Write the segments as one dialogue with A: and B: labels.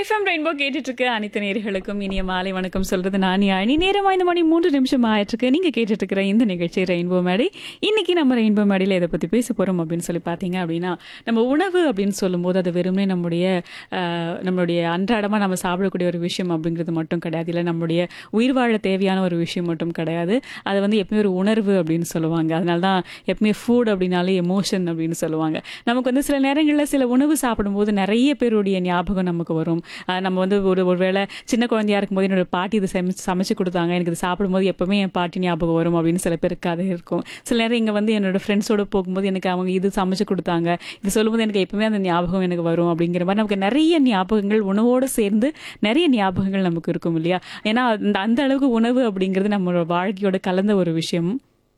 A: FM rainbow கேட்டுட்டு இருக்க அனைத்து நேர்களுக்கும் இனிய மாலை வணக்கம் சொல்றது நான் அணி நேரம் ஐந்து மணி மூன்று நிமிஷம் ஆயிட்டிருக்கு நீங்க கேட்டுட்டு இருக்கிற இந்த நிகழ்ச்சி ரெயின்போ மேடை இன்னைக்கு நம்ம ரெயின்போ மேடையில் இதை பத்தி பேச போறோம் அப்படின்னு சொல்லி பார்த்தீங்க அப்படின்னா நம்ம உணவு அப்படின்னு சொல்லும்போது அது வெறுமனே நம்முடைய ஆஹ், நம்மளுடைய அன்றாடமா நம்ம சாப்பிடக்கூடிய ஒரு விஷயம் அப்படிங்கிறது மட்டும் கிடையாது இல்லை நம்முடைய உயிர் வாழ தேவையான ஒரு விஷயம் மட்டும் கிடையாது அது வந்து எப்பவுமே ஒரு உணர்வு அப்படின்னு சொல்லுவாங்க அதனால தான் எப்பவுமே ஃபுட் அப்படின்னாலே எமோஷன் அப்படின்னு சொல்லுவாங்க நமக்கு வந்து சில நேரங்களில் சில உணவு சாப்பிடும்போது நிறைய பேருடைய ஞாபகம் நமக்கு வரும் ஆஹ் நம்ம வந்து ஒரு ஒருவேளை சின்ன குழந்தையா இருக்கும்போது என்னோட பாட்டி இது சமைச்சு சமைச்சு கொடுத்தாங்க எனக்கு இது சாப்பிடும்போது எப்பவுமே என் பாட்டி ஞாபகம் வரும் அப்படின்னு சில பேருக்கு அது இருக்கும் சில நேரம் இங்கே வந்து என்னோட ஃப்ரெண்ட்ஸோட போகும்போது எனக்கு அவங்க இது சமைச்சு கொடுத்தாங்க இது சொல்லும்போது எனக்கு எப்பவுமே அந்த ஞாபகம் எனக்கு வரும் அப்படிங்கிற மாதிரி நமக்கு நிறைய ஞாபகங்கள் உணவோடு சேர்ந்து நிறைய ஞாபகங்கள் நமக்கு இருக்கும் இல்லையா ஏன்னா அந்த அந்த அளவுக்கு உணவு அப்படிங்கிறது நம்மளோட வாழ்க்கையோட கலந்த ஒரு விஷயம்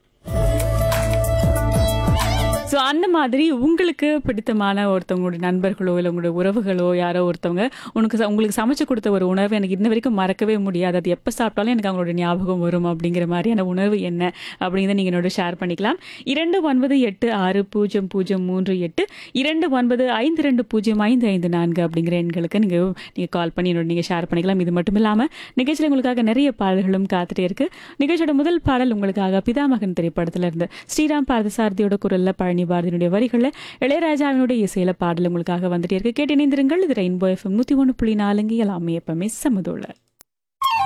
A: ஸோ அந்த மாதிரி உங்களுக்கு பிடித்தமான ஒருத்தவங்களுடைய நண்பர்களோ இல்லை உங்களுடைய உறவுகளோ யாரோ ஒருத்தவங்க உனக்கு ச- உங்களுக்கு சமைச்சு கொடுத்த ஒரு உணவு எனக்கு இன்ன வரைக்கும் மறக்கவே முடியாது அது எப்போ சாப்பிட்டாலும் எனக்கு அவங்களோட ஞாபகம் வரும் அப்படிங்கிற மாதிரியான உணவு என்ன அப்படிங்கிறத நீங்கள் என்னோட ஷேர் பண்ணிக்கலாம் இரண்டு ஒன்பது எட்டு ஆறு பூஜ்ஜியம் பூஜ்ஜியம் மூன்று எட்டு இரண்டு ஒன்பது ஐந்து ரெண்டு பூஜ்ஜியம் ஐந்து ஐந்து நான்கு அப்படிங்கிற எண்களுக்கு நீங்கள் நீங்கள் கால் பண்ணி என்னோட நீங்கள் ஷேர் பண்ணிக்கலாம் இது மட்டும் இல்லாமல் நிகழ்ச்சியில் உங்களுக்காக நிறைய பாடல்களும் காத்துட்டே இருக்கு நிகழ்ச்சியோட முதல் பாடல் உங்களுக்காக பிதாமகன் திரைப்படத்துல இருந்து ஸ்ரீராம் பார்த்தசாரதியோட குரல்ல பழனி பாரதியினுடைய வரிகளில் இளையராஜாவினுடைய இசையில பாடல் உங்களுக்காக வந்துட்டே இருக்கு கேட்டு இணைந்திருங்கள் இது ரெயின்போ எஃப்எம் நூற்றி ஒன்று புள்ளி நாலுங்க எல்லாமே எப்பவுமே சமதோல